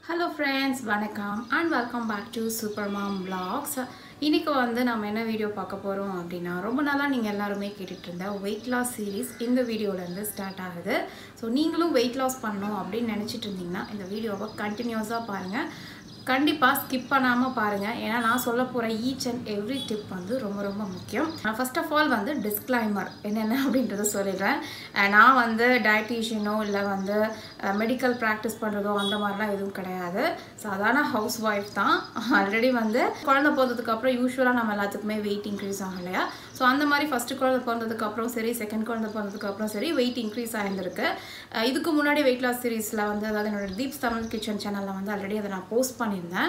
hello friends வணக்கம் and welcome back to super mom vlogs இன்னைக்கு வந்து நம்ம என்ன வீடியோ பார்க்க போகிறோம் அப்படின்னா ரொம்ப நாளாக நீங்கள் எல்லாருமே கேட்டுட்டு இருந்த வெயிட் லாஸ் சீரீஸ் இந்த வீடியோலேருந்து ஸ்டார்ட் ஆகுது ஸோ நீங்களும் வெயிட் லாஸ் பண்ணணும் அப்படின்னு நினச்சிட்டு இருந்தீங்கன்னா இந்த வீடியோவை கண்டினியூஸாக பாருங்கள் கண்டிப்பாக ஸ்கிப் பண்ணாமல் பாருங்கள் ஏன்னா நான் சொல்ல போகிற ஈச் அண்ட் எவ்ரி டிப் வந்து ரொம்ப ரொம்ப முக்கியம் ஃபர்ஸ்ட் ஆஃப் ஆல் வந்து டிஸ்க்ளைமர் என்னென்ன அப்படின்றத சொல்லிடுறேன் அஹ் நான் வந்து டயட்டீஷியனோ இல்லை வந்து மெடிக்கல் ப்ராக்டிஸ் பண்ணுறதோ அந்த மாதிரிலாம் எதுவும் கிடையாது சாதாரண ஹவுஸ் ஒய்ஃப் தான் ஆல்ரெடி வந்து குழந்தை பிறந்ததுக்கப்புறம் யூஸ்வலாக நம்ம எல்லாத்துக்குமே வெயிட் இன்க்ரீஸ் ஆகும் இல்லையா ஸோ அந்த மாதிரி ஃபஸ்ட்டு குழந்தை பிறந்ததுக்கப்புறம் சரி செகண்ட் குழந்தை பிறந்ததுக்கப்புறம் சரி வெயிட் இன்க்ரீஸ் ஆகியிருந்திருக்கு அஹ் இதுக்கு முன்னாடி வெயிட் லாஸ் சீரீஸில் வந்து அதாவது என்னோட தீப்ஸ் தமிழ் கிச்சன் சேனலில் வந்து ஆல்ரெடி அதை நான் போஸ்ட் பண்ணியிருந்தேன்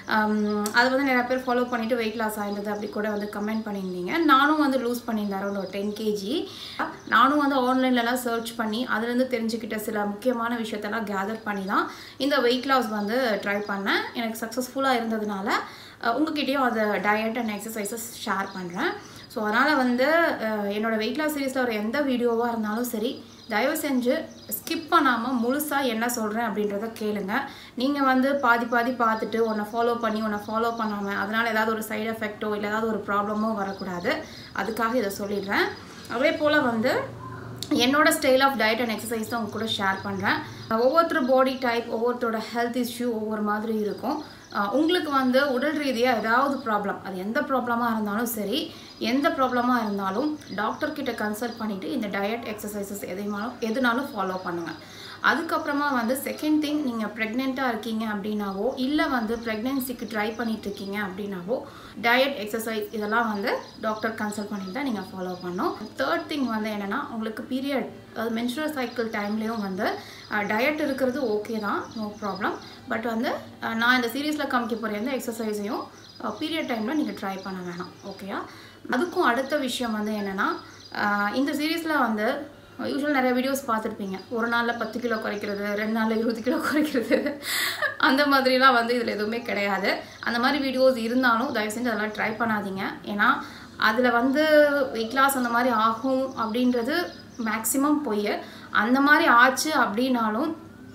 um, அது வந்து நிறைய பேர் ஃபாலோ பண்ணிவிட்டு வெயிட் லாஸ் ஆயிருந்தது அப்படி கூட வந்து கமெண்ட் பண்ணியிருந்தீங்க நானும் வந்து லூஸ் பண்ணியிருந்தேன் அரௌண்ட் ஒரு டென் கேஜி நானும் வந்து ஆன்லைன்லலாம் சர்ச் பண்ணி அதுலேருந்து தெரிஞ்சுக்கிட்ட சில முக்கியமான விஷயத்தெல்லாம் கேதர் பண்ணி தான் இந்த வெயிட் லாஸ் வந்து ட்ரை பண்ணேன் எனக்கு சக்ஸஸ்ஃபுல்லாக இருந்ததுனால அஹ், உங்ககிட்டயும் அதை டயட் அண்ட் எக்ஸசைசஸ் ஷேர் பண்ணுறேன் ஸோ அதனால் வந்து அஹ், என்னோட வெயிட் லாஸ் சீரீஸில் ஒரு எந்த வீடியோவாக இருந்தாலும் சரி தயவு செஞ்சு ஸ்கிப் பண்ணாமல் முழுசாக என்ன சொல்கிறேன் அப்படின்றத கேளுங்க நீங்கள் வந்து பாதி பாதி பார்த்துட்டு உன்னை ஃபாலோ பண்ணி உன்னை ஃபாலோ பண்ணாமல் அதனால் ஏதாவது ஒரு சைடு எஃபெக்ட்டோ இல்லை ஏதாவது ஒரு ப்ராப்ளமோ வரக்கூடாது அதுக்காக இதை சொல்லிடுறேன் அதே போல் வந்து என்னோட style of diet and exercise தான் உங்க கூட ஷேர் பண்ணுறேன் ஒவ்வொருத்தர் பாடி டைப் ஒவ்வொருத்தரோட ஹெல்த் இஷ்யூ ஒவ்வொரு மாதிரி இருக்கும் அஹ் உங்களுக்கு வந்து உடல் ரீதியாக ஏதாவது ப்ராப்ளம் அது எந்த ப்ராப்ளமாக இருந்தாலும் சரி எந்த ப்ராப்ளமாக இருந்தாலும் டாக்டர் கிட்ட கன்சல்ட் பண்ணிவிட்டு இந்த டயட் எக்ஸசைசஸ் எதைனாலும் எதுனாலும் ஃபாலோ பண்ணுங்கள் அதுக்கப்புறமா வந்து செகண்ட் திங் நீங்கள் ப்ரெக்னெண்ட்டாக இருக்கீங்க அப்படின்னாவோ இல்லை வந்து ப்ரெக்னென்சிக்கு ட்ரை பண்ணிட்டு இருக்கீங்க அப்படின்னாவோ டயட் எக்ஸசைஸ் இதெல்லாம் வந்து டாக்டர் கன்சல்ட் பண்ணிட்டு தான் நீங்கள் ஃபாலோ பண்ணணும் தேர்ட் திங் வந்து என்னென்னா உங்களுக்கு பீரியட் அது மென்சுரல் சைக்கிள் டைம்லேயும் வந்து டயட் இருக்கிறது ஓகே தான் நோ ப்ராப்ளம் பட் வந்து அஹ், நான் இந்த சீரீஸில் காமிக்க போகிற எந்த எக்ஸசைஸையும் பீரியட் டைமில் நீங்கள் ட்ரை பண்ண வேணாம் ஓகேயா அதுக்கும் அடுத்த விஷயம் வந்து என்னென்னா இந்த சீரீஸில் வந்து யூஸ்வல் நிறைய வீடியோஸ் பார்த்துருப்பீங்க ஒரு நாளில் பத்து கிலோ குறைக்கிறது ரெண்டு நாளில் இருபது கிலோ குறைக்கிறது அந்த மாதிரிலாம் வந்து இதில் எதுவுமே கிடையாது அந்த மாதிரி வீடியோஸ் இருந்தாலும் தயவு செஞ்சு அதெல்லாம் ட்ரை பண்ணாதீங்க ஏன்னா அதில் வந்து வெயிட் லாஸ் அந்த மாதிரி ஆகும் அப்படின்றது மேக்ஸிமம் போய் அந்த மாதிரி ஆச்சு அப்படின்னாலும்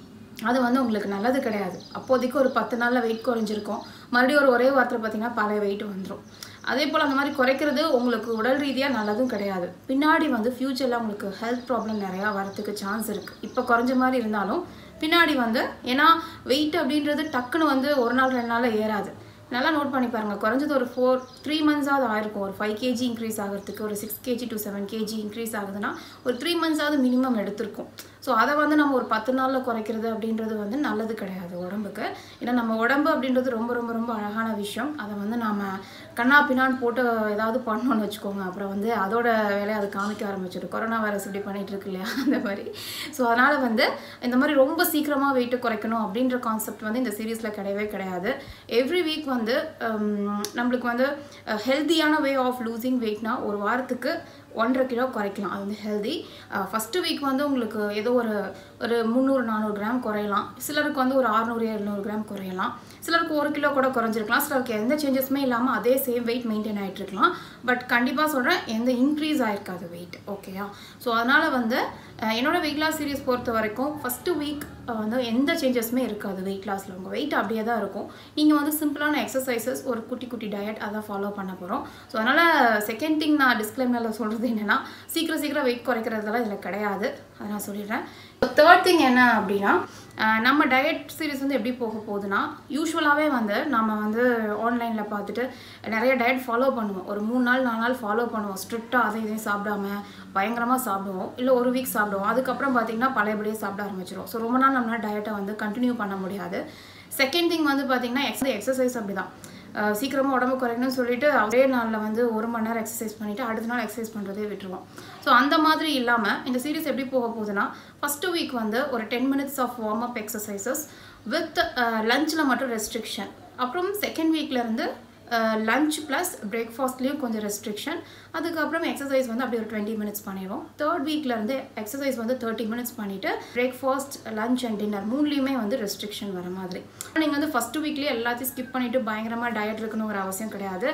அது வந்து உங்களுக்கு நல்லது கிடையாது அப்போதைக்கு ஒரு பத்து நாளில் வெயிட் குறைஞ்சிருக்கும் மறுபடியும் ஒரு ஒரே வாரத்தில் பார்த்தீங்கன்னா பழைய வெயிட் வந்துடும் அதே போல் அந்த மாதிரி குறைக்கிறது உங்களுக்கு உடல் ரீதியாக நல்லதும் கிடையாது பின்னாடி வந்து ஃப்யூச்சரில் உங்களுக்கு ஹெல்த் ப்ராப்ளம் நிறையா வரத்துக்கு சான்ஸ் இருக்குது இப்போ குறைஞ்ச மாதிரி இருந்தாலும் பின்னாடி வந்து ஏன்னா வெயிட் அப்படின்றது டக்குன்னு வந்து ஒரு நாள் ரெண்டு நாளில் ஏறாது நல்லா நோட் பண்ணி பாருங்கள் குறைஞ்சது ஒரு ஃபோர் த்ரீ மந்த்ஸாவது ஆயிருக்கும் ஒரு ஃபைவ் கேஜி இன்க்ரீஸ் ஆகிறதுக்கு ஒரு six KG to seven KG increase ஆகுதுன்னா ஒரு த்ரீ மந்த்ஸாவது மினிமம் எடுத்திருக்கும் ஸோ அதை வந்து நம்ம ஒரு பத்து நாளில் குறைக்கிறது அப்படின்றது வந்து நல்லது கிடையாது உடம்புக்கு ஏன்னா நம்ம உடம்பு அப்படின்றது ரொம்ப ரொம்ப ரொம்ப அழகான விஷயம் அதை வந்து நாம் கண்ணா பின்னான்னு போட்டு ஏதாவது பண்ணோன்னு வச்சுக்கோங்க அப்புறம் வந்து அதோட வேலையை அது காமிக்க ஆரம்பிச்சிடும் கொரோனா வைரஸ் இப்படி பண்ணிட்டு இருக்கு இல்லையா அந்த மாதிரி ஸோ அதனால் வந்து இந்த மாதிரி ரொம்ப சீக்கிரமாக வெயிட்டு குறைக்கணும் அப்படின்ற கான்செப்ட் வந்து இந்த சீரீஸில் கிடையவே கிடையாது எவ்ரி வீக் வந்து ஹம், நம்மளுக்கு வந்து ஹெல்த்தியான வே ஆஃப் லூசிங் வெயிட்னா ஒரு வாரத்துக்கு ஒன்றரை கிலோ குறைக்கலாம் அது வந்து ஹெல்தி ஃபஸ்ட்டு வீக் வந்து உங்களுக்கு ஏதோ ஒரு ஒரு முந்நூறு நானூறு கிராம் குறையலாம் சிலருக்கு வந்து ஒரு அறநூறு எழுநூறு கிராம் குறையலாம் சிலருக்கு ஒரு கிலோ கூட குறைஞ்சிருக்கலாம் சிலருக்கு எந்த சேஞ்சஸுமே இல்லாமல் அதே சேம் வெயிட் மெயின்டைன் ஆகிட்டு இருக்கலாம் பட் கண்டிப்பாக சொல்கிறேன் எந்த இன்க்ரீஸ் ஆயிருக்காது வெயிட் ஓகேயா ஸோ அதனால் வந்து அஹ், என்னோட வெயிட் லாஸ் சீரிஸ் பொறுத்த வரைக்கும் ஃபஸ்ட்டு வீக் வந்து எந்த சேஞ்சஸுமே இருக்காது வெயிட் லாஸில் உங்கள் வெயிட் அப்படியே தான் இருக்கும் நீங்கள் வந்து சிம்பிளான எக்ஸசைசஸ் ஒரு குட்டி குட்டி டயட் அதான் ஃபாலோ பண்ண போகிறோம் ஸோ அதனால் செகண்ட் திங் நான் டிஸ்க்ளைமரில் சொல்கிறது என்னென்னா சீக்கிரம் சீக்கிரம் வெயிட் குறைக்கிறதெல்லாம் இதில் கிடையாது அதை நான் சொல்லிடுறேன் தேர்ட் திங் என்ன அப்படின்னா அஹ், நம்ம டயட் சீரிஸ் வந்து எப்படி போக போகுதுன்னா யூஸ்வலாகவே வந்து நம்ம வந்து ஆன்லைனில் பார்த்துட்டு நிறைய டயட் ஃபாலோ பண்ணுவோம் ஒரு மூணு நாள் நாலு நாள் ஃபாலோ பண்ணுவோம் ஸ்ட்ரிக்டாக அதை இதையும் சாப்பிடாம பயங்கரமாக சாப்பிடுவோம் இல்லை ஒரு வீக் சாப்பிடுவோம் அதுக்கப்புறம் பார்த்திங்கன்னா பழையபடியே சாப்பிட ஆரம்பிச்சிடும் ஸோ ரொம்ப நாள் நம்மளால் டயட்டை வந்து கண்டினியூ பண்ண முடியாது செகண்ட் திங் வந்து பார்த்திங்கன்னா எக்ஸ் எக்ஸசைஸ் அப்படி தான் சீக்கிரமாக உடம்பு குறைக்கணும்னு சொல்லிட்டு ஒரே நாளில் வந்து ஒரு மணி நேரம் எக்ஸசைஸ் பண்ணிவிட்டு அடுத்த நாள் எக்ஸசைஸ் பண்ணுறதே விட்டுருவோம் ஸோ அந்த மாதிரி இல்லாமல் இந்த சீரிஸ் எப்படி போக போகுதுன்னா ஃபஸ்ட்டு வீக் வந்து ஒரு ten minutes of warm up exercises with லஞ்சில் மட்டும் ரெஸ்ட்ரிக்ஷன் அப்புறம் செகண்ட் வீக்லேருந்து லஞ்ச் ப்ளஸ் பிரேக்ஃபாஸ்ட்லேயும் கொஞ்சம் ரெஸ்ட்ரிக்ஷன் அதுக்கப்புறம் எக்ஸசைஸ் வந்து அப்படி ஒரு டுவெண்ட்டி மினிட்ஸ் பண்ணிடுவோம் தேர்ட் வீக்லேருந்து எக்ஸசைஸ் வந்து தேர்ட்டி மினிட்ஸ் பண்ணிவிட்டு பிரேக்ஃபாஸ்ட் லஞ்ச் அண்ட் டின்னர் மூணுலேயுமே வந்து ரெஸ்ட்ரிக்ஷன் வர மாதிரி நீங்கள் வந்து ஃபஸ்ட்டு வீக்லேயே எல்லாத்தையும் ஸ்கிப் பண்ணிவிட்டு பயங்கரமாக டயட் இருக்கணுங்கிற அவசியம் கிடையாது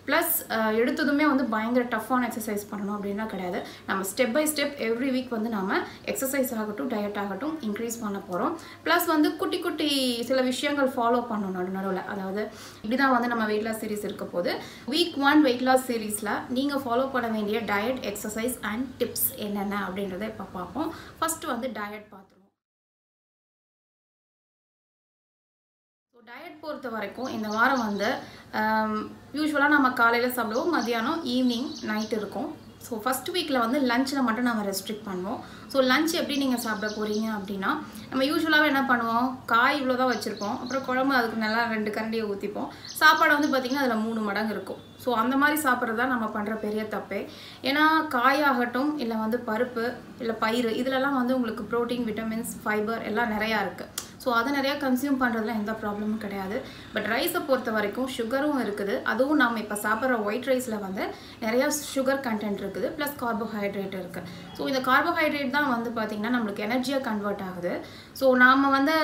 ப்ளஸ் எடுத்ததுமே வந்து பயங்கர டஃப்பான எக்ஸசைஸ் பண்ணணும் அப்படின்லாம் கிடையாது நம்ம step by step every week வந்து நம்ம எக்ஸசைஸ் ஆகட்டும் டயட் ஆகட்டும் இன்க்ரீஸ் பண்ண போகிறோம் ப்ளஸ் வந்து குட்டி குட்டி சில விஷயங்கள் ஃபாலோ பண்ணணும் நடு நடுவில் அதாவது இப்படி தான் வந்து நம்ம வெயிட் லாஸ் சீரிஸ் இருக்க போது வீக் ஒன் வெயிட் லாஸ் சீரீஸில் நீங்கள் ஃபாலோ பண்ண வேண்டிய டயட் எக்ஸசைஸ் அண்ட் டிப்ஸ் என்னென்ன அப்படின்றத இப்போ பார்ப்போம் ஃபஸ்ட்டு வந்து டயட் பார்த்துருவோம் ஸோ டயட் பொறுத்த வரைக்கும் இந்த வாரம் வந்து யூஸ்வலாக நம்ம காலையில் சாப்பிடுவோம் மதியானம் ஈவினிங் நைட் இருக்கும் ஸோ ஃபஸ்ட் வீக்கில் வந்து லஞ்சில் மட்டும் நம்ம ரெஸ்ட்ரிக்ட் பண்ணுவோம் ஸோ லஞ்ச் எப்படி நீங்கள் சாப்பிட போகிறீங்க அப்படின்னா நம்ம யூஸ்வலாகவே என்ன பண்ணுவோம் காய் இவ்வளோ தான் வச்சுருப்போம் அப்புறம் குழம்பு அதுக்கு நல்லா ரெண்டு கரண்டியை ஊற்றிப்போம் சாப்பாடு வந்து பார்த்திங்கன்னா அதில் மூணு மடங்கு இருக்கும் ஸோ அந்த மாதிரி சாப்பிட்றது தான் நம்ம பண்ணுற பெரிய தப்பே ஏன்னா காயாகட்டும் இல்லை வந்து பருப்பு இல்லை பயிறு இதிலலாம் வந்து உங்களுக்கு ப்ரோட்டீன் விட்டமின்ஸ் ஃபைபர் எல்லாம் நிறையா இருக்குது ஸோ அதை நிறையா கன்சியூம் பண்ணுறதுல எந்த ப்ராப்ளமும் கிடையாது பட் ரைஸை பொறுத்த வரைக்கும் சுகரும் இருக்குது அதுவும் நம்ம இப்போ சாப்பிட்ற ஒயிட் ரைஸில் வந்து நிறையா சுகர் கண்டென்ட் இருக்குது ப்ளஸ் கார்போஹைட்ரேட் இருக்குது ஸோ இந்த கார்போஹைட்ரேட் தான் வந்து பார்த்திங்கன்னா நம்மளுக்கு எனர்ஜியாக கன்வெர்ட் ஆகுது ஸோ நாம் வந்து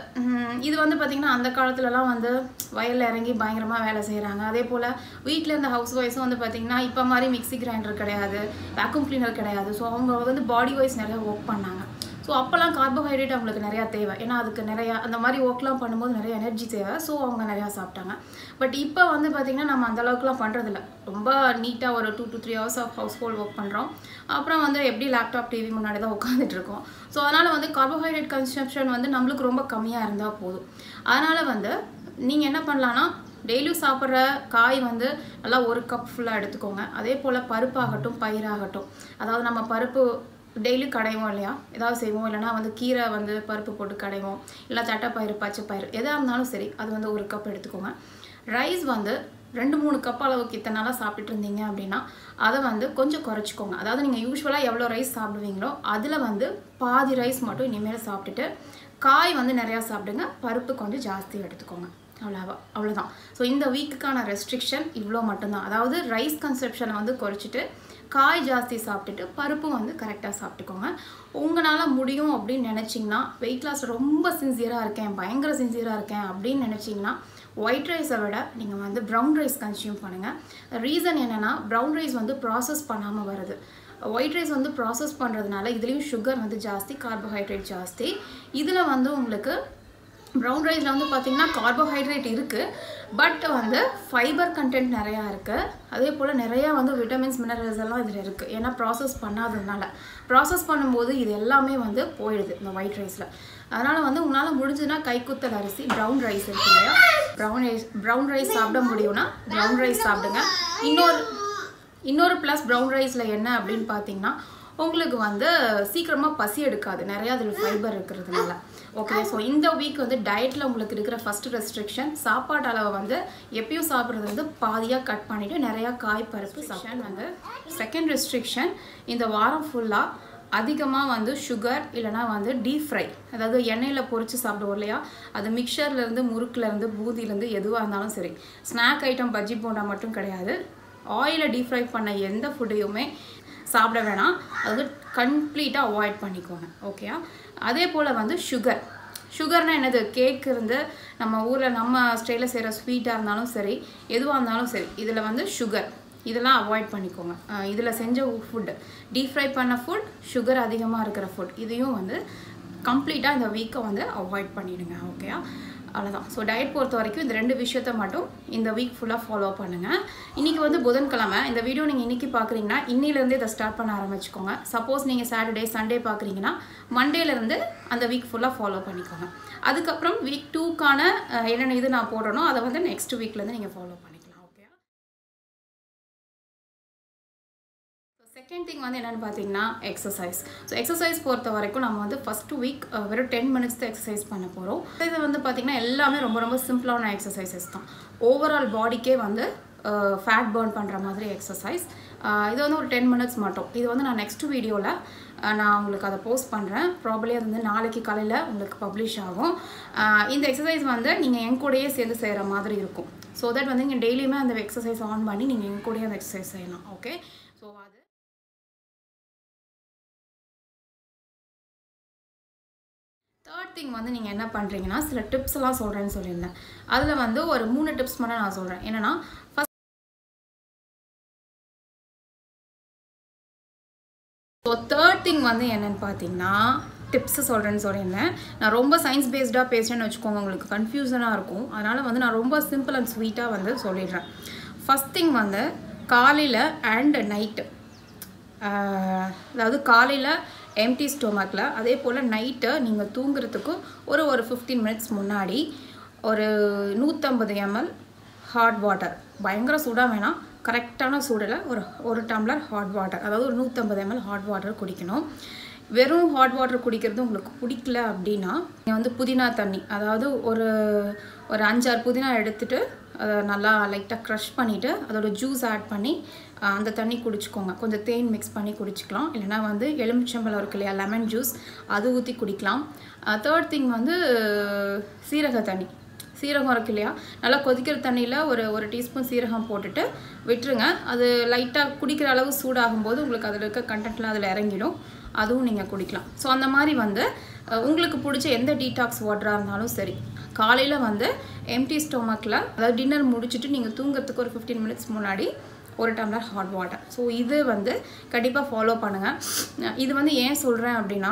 இது வந்து பார்த்திங்கன்னா அந்த காலத்துலலாம் வந்து வயலில் இறங்கி பயங்கரமாக வேலை செய்கிறாங்க அதே போல் வீட்டில் இருந்த ஹவுஸ் ஒய்ஸும் வந்து பார்த்திங்கன்னா இப்போ மாதிரி மிக்சி கிரைண்டர் கிடையாது வேக்யூம் கிளீனர் கிடையாது ஸோ அவங்க வந்து பாடி வைஸ் நிறையா ஒர்க் பண்ணாங்க ஸோ அப்போல்லாம் கார்போஹைட்ரேட் அவங்களுக்கு நிறையா தேவை ஏன்னா அதுக்கு நிறையா அந்த மாதிரி ஒர்க்லாம் பண்ணும்போது நிறைய எனர்ஜி தேவை ஸோ அவங்க நிறையா சாப்பிட்டாங்க பட் இப்போ வந்து பார்த்திங்கன்னா நம்ம அந்த அளவுக்குலாம் பண்ணுறதில்ல ரொம்ப நீட்டாக ஒரு two to three hours of household work பண்ணுறோம் அப்புறம் வந்து எப்படி லேப்டாப் டிவி முன்னாடி தான் உட்காந்துட்டு இருக்கோம் ஸோ அதனால் வந்து கார்போஹைட்ரேட் கன்சப்ஷன் வந்து நம்மளுக்கு ரொம்ப கம்மியாக இருந்தால் போதும் அதனால் வந்து நீங்கள் என்ன பண்ணலான்னா டெய்லியும் சாப்பிட்ற காய் வந்து நல்லா ஒரு கப் ஃபுல்லாக எடுத்துக்கோங்க அதே போல் பருப்பாகட்டும் பயிராகட்டும் அதாவது நம்ம பருப்பு டெய்லி கடைவோம் இல்லையா ஏதாவது செய்வோம் இல்லைனா வந்து கீரை வந்து பருப்பு போட்டு கடைவோம் இல்லை தட்டைப்பயிறு பச்சைப்பயிறு எதாக இருந்தாலும் சரி அது வந்து ஒரு கப் எடுத்துக்கோங்க ரைஸ் வந்து ரெண்டு மூணு கப் அளவுக்கு இத்தனை நாளாக சாப்பிட்டுட்டு இருந்தீங்க அப்படின்னா அதை வந்து கொஞ்சம் குறைச்சிக்கோங்க அதாவது நீங்கள் யூஸ்வலாக எவ்வளோ ரைஸ் சாப்பிடுவீங்களோ அதில் வந்து பாதி ரைஸ் மட்டும் இனிமேல் சாப்பிட்டுட்டு காய் வந்து நிறையா சாப்பிடுங்க பருப்பு கொஞ்சம் ஜாஸ்தி எடுத்துக்கோங்க அவ்வளோவா அவ்வளோதான் ஸோ இந்த வீக்குக்கான ரெஸ்ட்ரிக்ஷன் இவ்வளோ மட்டும்தான் அதாவது ரைஸ் கன்சப்ஷனை வந்து குறைச்சிட்டு காய் ஜாஸ்தி சாப்பிட்டுட்டு பருப்பும் வந்து கரெக்டாக சாப்பிட்டுக்கோங்க உங்களால் முடியும் அப்படின்னு நினச்சிங்கன்னா வெயிட் லாஸ் ரொம்ப சின்சியராக இருக்கேன் பயங்கர சின்சியராக இருக்கேன் அப்படின்னு நினச்சிங்கன்னா ஒயிட் ரைஸை விட நீங்கள் வந்து ப்ரௌன் ரைஸ் கன்சியூம் பண்ணுங்கள் ரீசன் என்னென்னா ப்ரௌன் ரைஸ் வந்து ப்ராசஸ் பண்ணாமல் வருது ஒயிட் ரைஸ் வந்து ப்ராசஸ் பண்ணுறதுனால இதுலேயும் சுகர் வந்து ஜாஸ்தி கார்போஹைட்ரேட் ஜாஸ்தி இதில் வந்து உங்களுக்கு ப்ரௌன் ரைஸில் வந்து பார்த்திங்கன்னா கார்போஹைட்ரேட் இருக்குது பட் வந்து ஃபைபர் கண்டென்ட் நிறையா இருக்குது அதே போல் நிறையா வந்து விட்டமின்ஸ் மினரல்ஸ் எல்லாம் இதில் இருக்குது ஏன்னா ப்ராசஸ் பண்ணாததுனால ப்ராசஸ் பண்ணும்போது இது எல்லாமே வந்து போயிடுது இந்த ஒயிட் ரைஸில் அதனால் வந்து உங்களால் முடிஞ்சதுன்னா கைக்குத்தல் அரிசி ப்ரௌன் ரைஸ் இருக்கு இல்லையா ப்ரௌன் ரைஸ் ப்ரௌன் ரைஸ் சாப்பிட முடியும்னா ப்ரௌன் ரைஸ் சாப்பிடுங்க இன்னொரு இன்னொரு ப்ளஸ் ப்ரௌன் ரைஸில் என்ன அப்படின்னு பார்த்தீங்கன்னா உங்களுக்கு வந்து சீக்கிரமாக பசி எடுக்காது நிறையா அதில் ஃபைபர் இருக்கிறதுனால ஓகே ஸோ இந்த வீக் வந்து டயட்டில் உங்களுக்கு இருக்கிற ஃபஸ்ட்டு ரெஸ்ட்ரிக்ஷன் சாப்பாட்டு அளவை வந்து எப்பயும் சாப்பிட்றது வந்து பாதியாக கட் பண்ணிவிட்டு நிறையா காய் பருப்பு செக்ஷன் வந்து செகண்ட் ரெஸ்ட்ரிக்ஷன் இந்த வாரம் ஃபுல்லாக அதிகமாக வந்து சுகர் இல்லைனா வந்து டீப் ஃப்ரை அதாவது எண்ணெயில் பொரித்து சாப்பிடுவோம் இல்லையா அது மிக்சர்லேருந்து முறுக்குலேருந்து பூந்திலேருந்து எதுவாக இருந்தாலும் சரி ஸ்நாக் ஐட்டம் பஜ்ஜி போண்டா மட்டும் கிடையாது ஆயிலை டீப் ஃப்ரை பண்ண எந்த ஃபுட்டையுமே சாப்பிட வேணாம் அது வந்து கம்ப்ளீட்டாக அவாய்ட் பண்ணிக்கோங்க ஓகேயா அதே போல் வந்து சுகர் சுகர்னால் என்னது கேக் இருந்து நம்ம ஊரில் நம்ம ஸ்டைலில் செய்கிற ஸ்வீட்டாக இருந்தாலும் சரி எதுவாக இருந்தாலும் சரி இதில் வந்து சுகர் இதெல்லாம் அவாய்ட் பண்ணிக்கோங்க இதில் செஞ்ச ஃபுட்டு டீப் ஃப்ரை பண்ண ஃபுட் சுகர் அதிகமாக இருக்கிற ஃபுட் இதையும் வந்து கம்ப்ளீட்டாக இந்த வீக்கை வந்து அவாய்ட் பண்ணிவிடுங்க ஓகேயா அவ்வளோதான் ஸோ டயட் பொறுத்த வரைக்கும் இந்த ரெண்டு விஷயத்த மட்டும் இந்த வீக் ஃபுல்லாக ஃபாலோ பண்ணுங்கள் இன்றைக்கி வந்து புதன்கிழமை இந்த வீடியோ நீங்கள் இன்றைக்கி பார்க்குறீங்கன்னா இன்னிலேருந்து இதை ஸ்டார்ட் பண்ண ஆரம்பிச்சுக்கோங்க சப்போஸ் நீங்கள் சாட்டர்டே சண்டே பார்க்குறீங்கன்னா மண்டேலேருந்து அந்த வீக் ஃபுல்லாக ஃபாலோ பண்ணிக்கோங்க அதுக்கப்புறம் வீக் டூக்கான என்னென்ன இது நான் போடுறனோ அதை வந்து நெக்ஸ்ட் வீக்லேருந்து நீங்கள் ஃபாலோ பண்ணிக்கலாம் ஓகே செகண்ட் திங் வந்து என்னென்னு பார்த்தீங்கன்னா எக்ஸசைஸ் ஸோ எக்ஸசைஸ் பொறுத்த வரைக்கும் நம்ம வந்து ஃபஸ்ட்டு வீக் வெறும் டென் மினிட்ஸ் தான் எக்ஸசைஸ் பண்ண போகிறோம் இது வந்து பார்த்திங்கன்னா எல்லாமே ரொம்ப ரொம்ப சிம்பிளான எக்ஸசைசஸ் தான் ஓவரால் பாடிக்கே வந்து ஃபேட் பேர்ன் பண்ணுற மாதிரி எக்ஸசைஸ் இது வந்து ஒரு டென் மினிட்ஸ் மட்டும் இது வந்து நான் நெக்ஸ்ட் வீடியோவில் நான் உங்களுக்கு அதை போஸ்ட் பண்ணுறேன் ப்ராபலி அது வந்து நாளைக்கு காலையில் உங்களுக்கு பப்ளிஷ் ஆகும் இந்த எக்ஸசைஸ் வந்து நீங்கள் என் கூடயே சேர்ந்து செய்கிற மாதிரி இருக்கும் ஸோ தட் வந்து நீங்கள் டெய்லியுமே அந்த எக்ஸசைஸ் ஆன் பண்ணி நீங்கள் என் கூடயே அந்த எக்ஸசைஸ் செய்யலாம் ஓகே ஸோ அது தேர்ட் திங் வந்து நீங்கள் என்ன பண்ணுறீங்கன்னா சில டிப்ஸ் எல்லாம் சொல்கிறேன்னு சொல்லியிருந்தேன் அதில் வந்து ஒரு மூணு டிப்ஸ் மட்டும் நான் சொல்கிறேன் என்னென்னா தேர்ட் திங் வந்து என்னென்னு பார்த்தீங்கன்னா டிப்ஸு சொல்கிறேன்னு சொல்லியிருந்தேன் நான் ரொம்ப சயின்ஸ் பேஸ்டாக பேசுகிறேன்னு வச்சுக்கோங்க உங்களுக்கு கன்ஃபியூசனாக இருக்கும் அதனால் வந்து நான் ரொம்ப சிம்பிள் அண்ட் ஸ்வீட்டாக வந்து சொல்லிடுறேன் ஃபஸ்ட் திங் வந்து காலையில் அண்ட் நைட்டு அதாவது காலையில் எம்டி ஸ்டொமக்கில் அதே போல் நைட்டு நீங்கள் தூங்குறதுக்கு ஒரு ஒரு ஃபிஃப்டீன் மினிட்ஸ் முன்னாடி ஒரு நூற்றம்பது எம்எல் ஹாட் வாட்டர் பயங்கர சூடாக வேணாம் கரெக்டான சூடில் ஒரு ஒரு டம்ளர் ஹாட் வாட்டர் அதாவது ஒரு நூற்றம்பது எம்எல் ஹாட் வாட்டர் குடிக்கணும் வெறும் ஹாட் வாட்டர் குடிக்கிறது உங்களுக்கு பிடிக்கல அப்படின்னா நீங்கள் வந்து புதினா தண்ணி அதாவது ஒரு ஒரு அஞ்சாறு புதினா எடுத்துட்டு அதை நல்லா லைட்டாக க்ரஷ் பண்ணிவிட்டு அதோட ஜூஸ் ஆட் பண்ணி அந்த தண்ணி குடிச்சிக்கோங்க கொஞ்சம் தேன் மிக்ஸ் பண்ணி குடிச்சிக்கலாம் இல்லைனா வந்து எலுமிச்சம்பழம் இருக்கு இல்லையா லெமன் ஜூஸ் அது ஊற்றி குடிக்கலாம் தேர்ட் திங் வந்து சீரக தண்ணி சீரகம் இருக்கு இல்லையா நல்லா கொதிக்கிற தண்ணியில் ஒரு ஒரு டீஸ்பூன் சீரகம் போட்டுட்டு விட்டுருங்க அது லைட்டாக குடிக்கிற அளவு சூடாகும்போது உங்களுக்கு அதில் இருக்க கண்டென்ட்லாம் அதில் இறங்கிடும் அதுவும் நீங்கள் குடிக்கலாம் ஸோ அந்த மாதிரி வந்து உங்களுக்கு பிடிச்ச எந்த டீடாக்ஸ் வாட்டராக இருந்தாலும் சரி காலையில் வந்து எம்டி ஸ்டொமக்கில் அதாவது டின்னர் முடிச்சுட்டு நீங்கள் தூங்குறதுக்கு ஒரு ஃபிஃப்டீன் மினிட்ஸ் முன்னாடி ஒரு டம்ளர் ஹாட் வாட்டர் ஸோ இது வந்து கண்டிப்பாக ஃபாலோ பண்ணுங்கள் இது வந்து ஏன் சொல்கிறேன் அப்படின்னா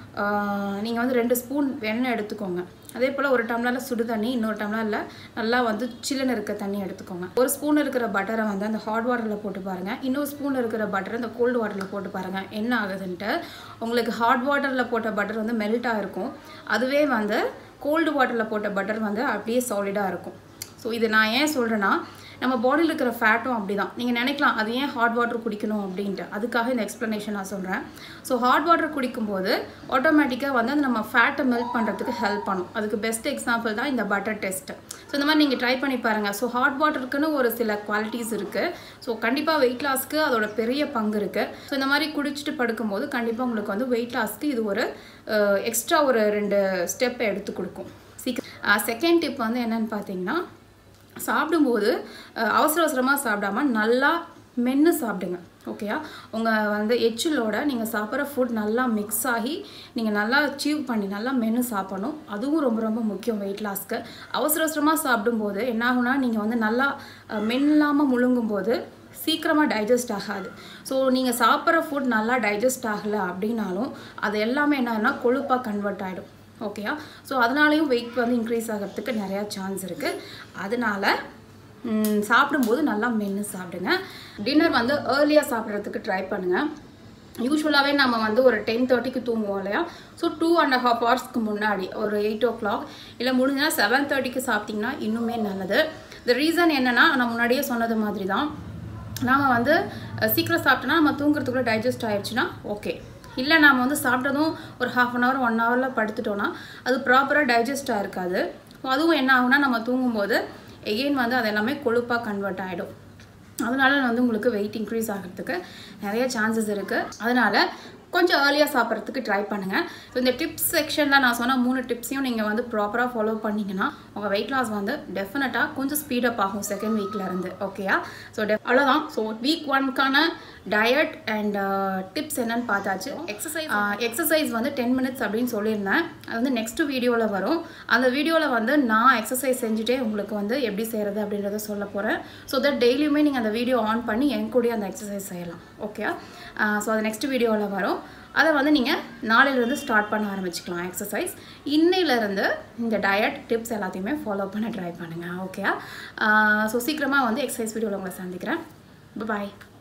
நீங்கள் வந்து ரெண்டு ஸ்பூன் எண்ணெய் எடுத்துக்கோங்க அதே போல் ஒரு டம்ளரில் சுடு தண்ணி இன்னொரு டம்ளரில் நல்லா வந்து சில்லுன்னு இருக்க தண்ணி எடுத்துக்கோங்க ஒரு ஸ்பூன் இருக்கிற பட்டரை வந்து அந்த ஹாட் வாட்டரில் போட்டு பாருங்கள் இன்னொரு ஸ்பூன் இருக்கிற பட்டரை அந்த கோல்டு வாட்டரில் போட்டு பாருங்கள் என்ன ஆகுதுன்ட்டு உங்களுக்கு ஹாட் வாட்டரில் போட்ட பட்டர் வந்து மெல்ட் ஆகிருக்கும் அதுவே வந்து கோல்டு வாட்டரில் போட்ட பட்டர் வந்து அப்படியே சாலிடாக இருக்கும் ஸோ இது நான் ஏன் சொல்கிறேன்னா நம்ம பாடியில் இருக்கிற ஃபேட்டும் அப்படி தான் நீங்கள் நினைக்கலாம் அது ஏன் ஹாட் வாட்டர் குடிக்கணும் அப்படின்ட்டு அதுக்காக இந்த எக்ஸ்ப்ளனேஷன் நான் சொல்கிறேன் ஸோ ஹாட் வாட்டர் குடிக்கும்போது ஆட்டோமேட்டிக்காக வந்து அது நம்ம ஃபேட்டை மெல்ட் பண்ணுறதுக்கு ஹெல்ப் பண்ணும் அதுக்கு பெஸ்ட் எக்ஸாம்பிள் தான் இந்த பட்டர் டெஸ்ட் ஸோ இந்த மாதிரி நீங்கள் ட்ரை பண்ணி பாருங்கள் ஸோ ஹாட் வாட்டருக்குன்னு ஒரு சில குவாலிட்டிஸ் இருக்குது ஸோ கண்டிப்பாக வெயிட் லாஸ்க்கு அதோட பெரிய பங்கு இருக்குது ஸோ இந்த மாதிரி குடிச்சிட்டு படுக்கும்போது கண்டிப்பாக உங்களுக்கு வந்து வெயிட் லாஸ்க்கு இது ஒரு எக்ஸ்ட்ரா ஒரு ரெண்டு ஸ்டெப்பை எடுத்து கொடுக்கும் சீக்கிரம் செகண்ட் டிப் வந்து என்னென்னு பார்த்தீங்கன்னா சாப்பிடும்போது அவசர அவசரமாக சாப்பிடாம நல்லா மென்று சாப்பிடுங்க ஓகேயா உங்கள் வந்து எச்சிலோட நீங்கள் சாப்பிட்ற ஃபுட் நல்லா மிக்ஸ் ஆகி நீங்கள் நல்லா அச்சீவ் பண்ணி நல்லா மென்று சாப்பிடணும் அதுவும் ரொம்ப ரொம்ப முக்கியம் வெயிட் லாஸ்க்கு அவசர அவசரமாக சாப்பிடும்போது என்ன ஆகுனா நீங்கள் வந்து நல்லா மெல்லாமல் முழுங்கும்போது சீக்கிரமாக டைஜஸ்ட் ஆகாது ஸோ நீங்கள் சாப்பிட்ற ஃபுட் நல்லா டைஜஸ்ட் ஆகலை அப்படின்னாலும் அது எல்லாமே என்னன்னா கொழுப்பாக கன்வெர்ட் ஆகிடும் ஓகேயா ஸோ அதனாலையும் வெயிட் வந்து இன்க்ரீஸ் ஆகிறதுக்கு நிறையா சான்ஸ் இருக்குது அதனால் சாப்பிடும்போது நல்லா மென்று சாப்பிடுங்க டின்னர் வந்து ஏர்லியாக சாப்பிட்றதுக்கு ட்ரை பண்ணுங்கள் யூஸ்வலாகவே நம்ம வந்து ஒரு டென் தேர்ட்டிக்கு தூங்குவோம் இல்லையா ஸோ டூ அண்ட் ஹாஃப் ஹவர்ஸ்க்கு முன்னாடி ஒரு எயிட் ஓ கிளாக் இல்லை முடிஞ்சுன்னா செவன் தேர்ட்டிக்கு சாப்பிட்டிங்கன்னா இன்னுமே நல்லது இந்த ரீசன் என்னென்னா நான் முன்னாடியே சொன்னது மாதிரி தான் நாம் வந்து சீக்கிரம் சாப்பிட்டோன்னா நம்ம தூங்குறதுக்குள்ளே டைஜஸ்ட் ஆயிடுச்சுன்னா ஓகே இல்லை நாம் வந்து சாப்பிட்டதும் ஒரு ஹாஃப் அன் ஹவர் ஒன் ஹவரில் படுத்துட்டோன்னா அது ப்ராப்பராக டைஜஸ்டாக இருக்காது அதுவும் என்ன ஆகுனா நம்ம தூங்கும்போது எகெயின் வந்து அது எல்லாமே கொழுப்பாக கன்வெர்ட் ஆகிடும் அதனால வந்து உங்களுக்கு வெயிட் இன்க்ரீஸ் ஆகிறதுக்கு நிறைய சான்சஸ் இருக்குது அதனால் கொஞ்சம் ஏர்லியாக சாப்பிட்றதுக்கு ட்ரை பண்ணுங்கள் ஸோ இந்த டிப்ஸ் செக்ஷனில் நான் சொன்ன மூணு டிப்ஸையும் நீங்கள் வந்து ப்ராப்பராக ஃபாலோ பண்ணிங்கன்னா உங்கள் வெயிட் லாஸ் வந்து டெஃபினட்டாக கொஞ்சம் ஸ்பீடப் ஆகும் செகண்ட் வீக்லேருந்து ஓகேயா ஸோ டெஃப் அவ்வளோதான் ஸோ வீக் ஒன்க்கான டயட் அண்ட் டிப்ஸ் என்னன்னு பார்த்தாச்சு எக்ஸசைஸ் எக்ஸசைஸ் வந்து டென் மினிட்ஸ் அப்படின்னு சொல்லியிருந்தேன் அது வந்து நெக்ஸ்ட் வீடியோவில் வரும் அந்த வீடியோவில் வந்து நான் எக்ஸசைஸ் செஞ்சுட்டே உங்களுக்கு வந்து எப்படி செய்கிறது அப்படின்றத சொல்ல போகிறேன் ஸோ தட் டெய்லியுமே நீங்கள் அந்த வீடியோ ஆன் பண்ணி என் கூட அந்த எக்ஸசைஸ் செய்யலாம் ஓகே ஸோ அது நெக்ஸ்ட் வீடியோவில் வரும் அதை வந்து நீங்கள் நாளையிலேருந்து ஸ்டார்ட் பண்ண ஆரம்பிச்சுக்கலாம் எக்ஸசைஸ் இன்னையிலேருந்து இந்த டயட் டிப்ஸ் எல்லாத்தையுமே ஃபாலோ பண்ண ட்ரை பண்ணுங்கள் ஓகே ஸோ சீக்கிரமாக வந்து எக்ஸசைஸ் வீடியோவில் உங்களை சந்திக்கிறேன் பாய்